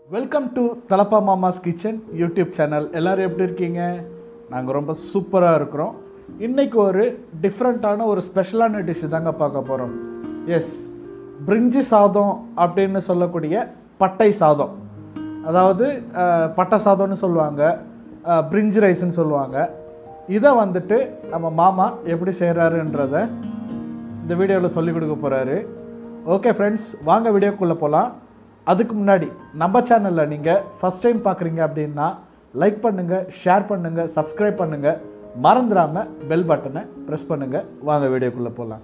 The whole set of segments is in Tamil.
வெல்கம் டு தலப்பா மாமாஸ் கிச்சன் யூடியூப் சேனல் எல்லோரும் எப்படி இருக்கீங்க நாங்கள் ரொம்ப சூப்பராக இருக்கிறோம் இன்றைக்கி ஒரு டிஃப்ரெண்ட்டான ஒரு ஸ்பெஷலான டிஷ் தாங்க பார்க்க போகிறோம் எஸ் பிரிஞ்சி சாதம் அப்படின்னு சொல்லக்கூடிய பட்டை சாதம் அதாவது அஹ், பட்டை சாதம்னு சொல்லுவாங்க அஹ், பிரிஞ்சி ரைஸ்ன்னு சொல்லுவாங்க இதை வந்துட்டு நம்ம மாமா எப்படி செய்கிறாருன்றத இந்த வீடியோவில் சொல்லிக் கொடுக்க போகிறாரு ஓகே ஃப்ரெண்ட்ஸ் வாங்க வீடியோக்குள்ளே போகலாம் அதுக்கு முன்னாடி நம்ம சேனலில் நீங்கள் ஃபஸ்ட் டைம் பார்க்குறீங்க அப்படின்னா லைக் பண்ணுங்கள் ஷேர் பண்ணுங்கள் சப்ஸ்கிரைப் பண்ணுங்கள் மறந்துடாமல் பெல் பட்டனை ப்ரெஸ் பண்ணுங்கள் வாங்க வீடியோக்குள்ளே போகலாம்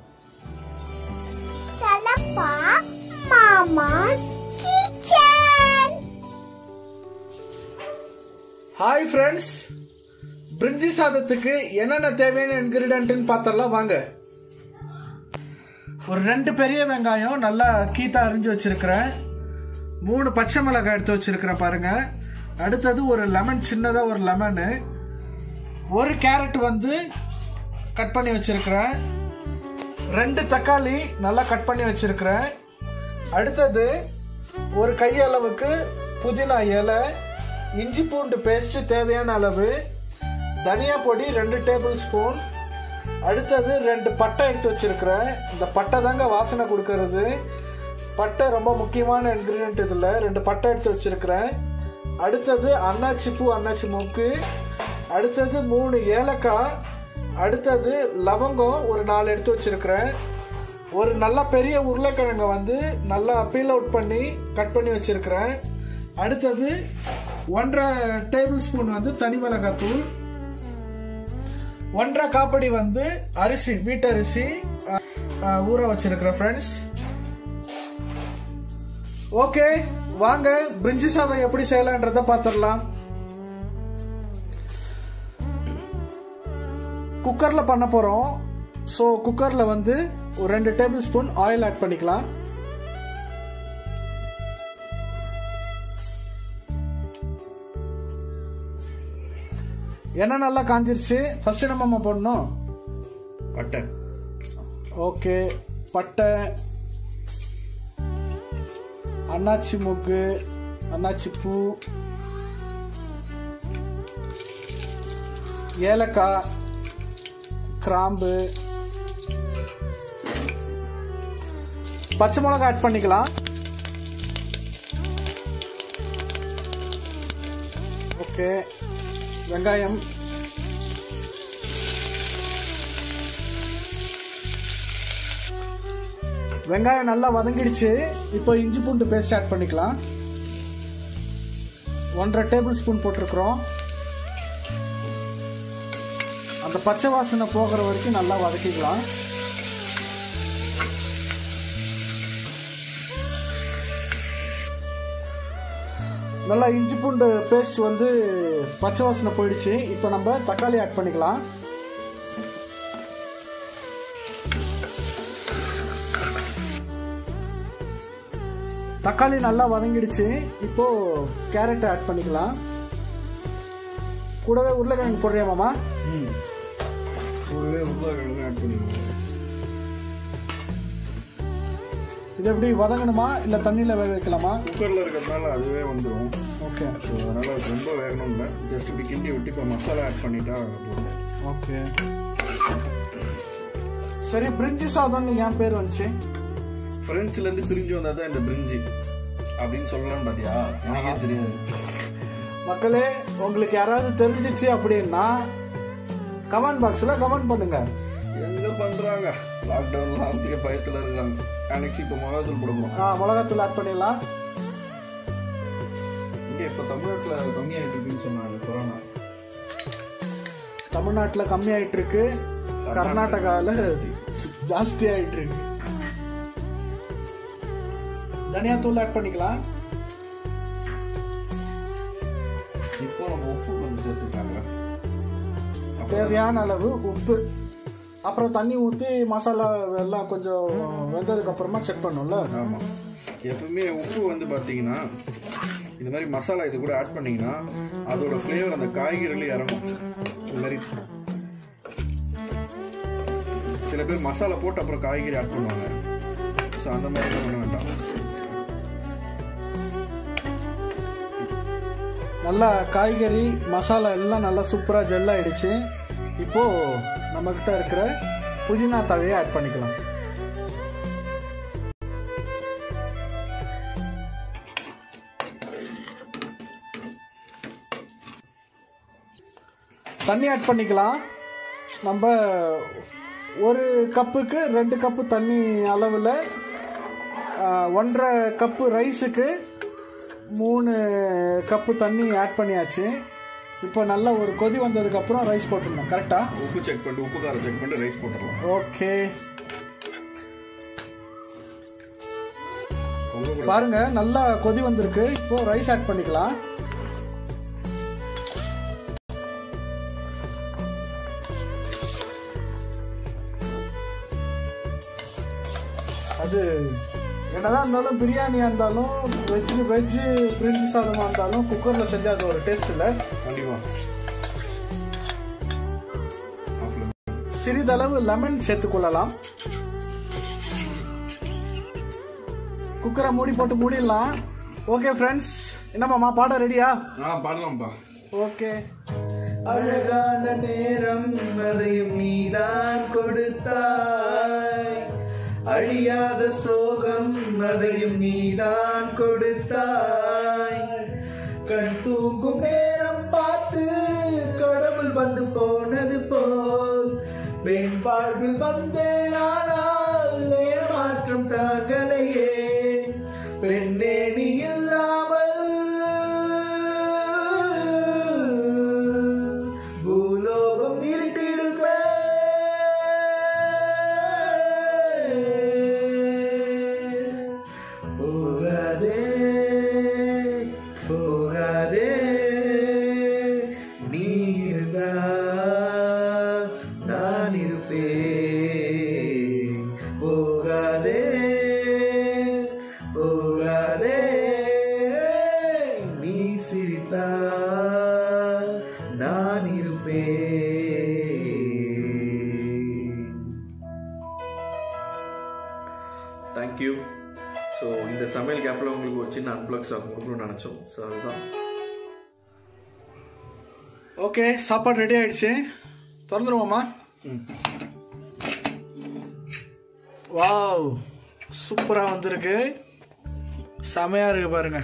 Talapa Mama's Kitchen. Hi friends பிரிஞ்சி சாதத்துக்கு என்னென்ன தேவையான இன்க்ரீடியன்ட்னு பார்த்தரலாம் வாங்க ஒரு ரெண்டு பெரிய வெங்காயம் நல்லா கீத்தா அரிஞ்சு வச்சிருக்கிறேன் மூணு பச்சை மிளகாய் எடுத்து வச்சிருக்கிறேன் பாருங்க அடுத்தது ஒரு லெமன் சின்னதாக ஒரு லெமனு ஒரு கேரட் வந்து கட் பண்ணி வச்சிருக்கிறேன் ரெண்டு தக்காளி நல்லா கட் பண்ணி வச்சிருக்கிறேன் அடுத்தது ஒரு கையளவுக்கு புதினா இலை இஞ்சி பூண்டு பேஸ்ட் தேவையான அளவு தனியா பொடி ரெண்டு டேபிள் ஸ்பூன் அடுத்தது ரெண்டு பட்டை எடுத்து வச்சிருக்கிறேன் இந்த பட்டை தாங்க வாசனை கொடுக்கறது பட்டை ரொம்ப முக்கியமான இன்க்ரீடியன்ட் இதில் ரெண்டு பட்டை எடுத்து வச்சிருக்கிறேன் அடுத்தது அன்னாச்சி பூ அன்னாச்சி மூக்கு அடுத்தது மூணு ஏலக்காய் அடுத்தது லவங்கம் ஒரு நாலு எடுத்து வச்சிருக்கிறேன் ஒரு நல்ல பெரிய உருளைக்கிழங்கை வந்து நல்லா பீல் அவுட் பண்ணி கட் பண்ணி வச்சிருக்கிறேன் அடுத்தது ஒன்றரை டேபிள் ஸ்பூன் வந்து தனி மிளகாத்தூள் ஒன்றரை காப்படி வந்து அரிசி வீட்டரிசி அஹ், அஹ், ஊற வச்சிருக்கிறேன் ஃப்ரெண்ட்ஸ் ஓகே வாங்க பிரிஞ்சி சாதம் எப்படி செய்யலான்றத பார்த்துடலாம் குக்கர்ல பண்ண போறோம் ஸோ குக்கர்ல வந்து ஒரு ரெண்டு டேபிள் ஸ்பூன் ஆயில் ஆட் பண்ணிக்கலாம் எண்ணெய் நல்லா காஞ்சிருச்சு ஃபர்ஸ்ட் நம்ம போடணும் பட்டை ஓகே பட்டை அன்னாச்சி மூக்கு அன்னாச்சி பூ ஏலக்காய் கிராம்பு பச்சை மிளகாய் ஆட் பண்ணிக்கலாம் ஓகே வெங்காயம் வெங்காயம் நல்லா வதங்கிடுச்சு இப்போ இஞ்சி பூண்டு பேஸ்ட் ஆட் பண்ணிக்கலாம் ஒன்றரை டேபிள் ஸ்பூன் போட்டிருக்கிறோம் அந்த பச்சை வாசனை போகிற வரைக்கும் நல்லா வதக்கிக்கலாம் நல்லா இஞ்சி பூண்டு பேஸ்ட் வந்து பச்சை வாசனை போயிடுச்சு இப்போ நம்ம தக்காளி ஆட் பண்ணிக்கலாம் தக்காளி நல்லா வதங்கிடுச்சு இப்போ கேரட் ஆட் பண்ணிக்கலாம் கூடவே உருளைக்கிழங்கு போடுறியா மாமா ம் கூடவே உருளைக்கிழங்கு ஆட் பண்ணிக்கோங்க இது எப்படி வதங்கணுமா இல்லை தண்ணியில் வேக வைக்கலாமா குக்கரில் இருக்கிறதுனால அதுவே வந்துடும் ஓகே ஸோ அதனால் அது ரொம்ப வேகணும் இல்லை ஜஸ்ட் இப்படி கிண்டி விட்டு இப்போ மசாலா ஆட் பண்ணிட்டா போதும் ஓகே சரி பிரிஞ்சி சாதம்னு என் பேர் வந்துச்சு ஃப்ரெஞ்சுலேருந்து பிரிஞ்சு வந்தால் தான் இந்த பிரிஞ்சி அப்படின்னு சொல்லலாம்னு பார்த்தியா எனக்கே தெரியாது மக்களே உங்களுக்கு யாராவது தெரிஞ்சிச்சு அப்படின்னா கமெண்ட் பாக்ஸில் கமெண்ட் பண்ணுங்க எங்கே பண்ணுறாங்க லாக்டவுன்லாம் அப்படியே பயத்தில் இருக்காங்க அன்னைக்கு இப்போ மிளகாத்தூள் போட போகிறோம் ஆ, மிளகாத்தூள் ஆட் பண்ணிடலாம் இங்கே இப்போ தமிழ்நாட்டில் கம்மியாகிட்டு இருக்குன்னு சொன்னாங்க கொரோனா தமிழ்நாட்டில் கம்மியாயிட்டு இருக்கு கர்நாடகாவில் ஜாஸ்தி ஆயிட்டு இருக்கு தனியா தூள் ஆட் பண்ணிக்கலாம் இப்போ நம்ம உப்பு கொஞ்சம் சேர்த்துக்காங்க தேவையான அளவு உப்பு அப்புறம் தண்ணி ஊற்றி மசாலா எல்லாம் கொஞ்சம் வெந்ததுக்கு அப்புறமா செக் பண்ணும்ல ஆமாம் எப்பவுமே உப்பு வந்து பார்த்தீங்கன்னா இந்த மாதிரி மசாலா இது கூட ஆட் பண்ணீங்கன்னா அதோட ஃப்ளேவர் அந்த காய்கறில இறங்கும் இந்த மாதிரி சில பேர் மசாலா போட்டு அப்புறம் காய்கறி ஆட் பண்ணுவாங்க ஸோ அந்த மாதிரி பண்ண வேண்டாம் நல்லா காய்கறி மசாலா எல்லாம் நல்லா சூப்பராக ஜெல் ஆயிடுச்சு இப்போது நம்மக்கிட்ட இருக்கிற புதினா தழையை ஆட் பண்ணிக்கலாம் தண்ணி ஆட் பண்ணிக்கலாம் நம்ம ஒரு கப்புக்கு ரெண்டு கப்பு தண்ணி அளவில் ஒன்றரை கப்பு ரைஸுக்கு மூணு கப்பு தண்ணி ஆட் பண்ணியாச்சு இப்போ நல்லா ஒரு கொதி வந்ததுக்கப்புறம் ரைஸ் போட்டுருந்தோம் கரெக்டாக உப்பு செக் பண்ணிட்டு உப்பு காரம் செக் பண்ணிட்டு ரைஸ் போட்டுடலாம் ஓகே ரொம்ப கூட பாருங்க நல்லா கொதி வந்திருக்கு இப்போ ரைஸ் ஆட் பண்ணிக்கலாம் அது என்னதான் இருந்தாலும் பிரியாணியாக இருந்தாலும் வெஜ்ஜு வெஜ்ஜு பிரிஞ்சு சாதமாக இருந்தாலும் குக்கரில் செஞ்சால் அது ஒரு டேஸ்ட் இல்லை கண்டிப்பா ஆஃப்ல சிறிதளவு லெமன் சேர்த்துக்கொள்ளலாம் குக்கரை மூடி போட்டு மூடிடலாம் ஓகே ஃப்ரெண்ட்ஸ் என்னம்மாம்மா பாடம் ரெடியா ஆ பாடலாம்ப்பா ஓகே அழகான நேரம் அதையும் நீதான் கொடுத்தாய் அழியாத சோகம் அதையும் நீதான் கொடுத்தாய் கண் தூங்கும் நேரம் பார்த்து கடவுள் வந்து போனது போல் பெண் வாழ்வில் வந்தேன் ஆனால் ஏமாற்றம் தாங்கலையே பெண்ணே நீ இல்லாமல் பூலோகம் இருட்டிடுதே போகாதே போகாதே நீ இருந்தா நான் இருப்பேன் போகாதே போகாதே நீ சிரித்தா நான் இருப்பேன் தேங்க்யூ ஸோ இந்த சமையல் கேப்பில் உங்களுக்கு ஒரு சின்ன அன்பிளாக் சாங் கொடுக்கணும்னு நினச்சோம் ஸோ அதுதான் ஓகே சாப்பாடு ரெடி ஆயிடுச்சு திறந்துருவோமா வாவ் சூப்பராக வந்திருக்கு செமையாக இருக்கு பாருங்க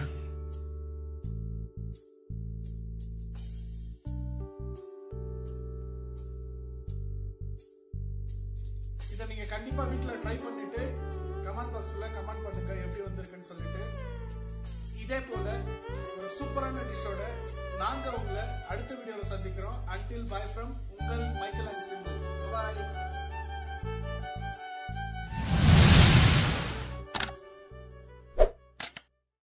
இதை நீங்கள் கண்டிப்பாக வீட்டில் ட்ரை பண்ணிட்டு கமெண்ட் பாக்ஸில் கமெண்ட் பண்ணுங்க எப்படி வந்திருக்குன்னு சொல்லிட்டு இதே போல ஒரு சூப்பரான டிஷ்ஷோட நாங்க உங்களை அடுத்த வீடியோல சந்திக்கிறோம் அன்டில் பை ஃப்ரம் உங்கள் மைக்கேல்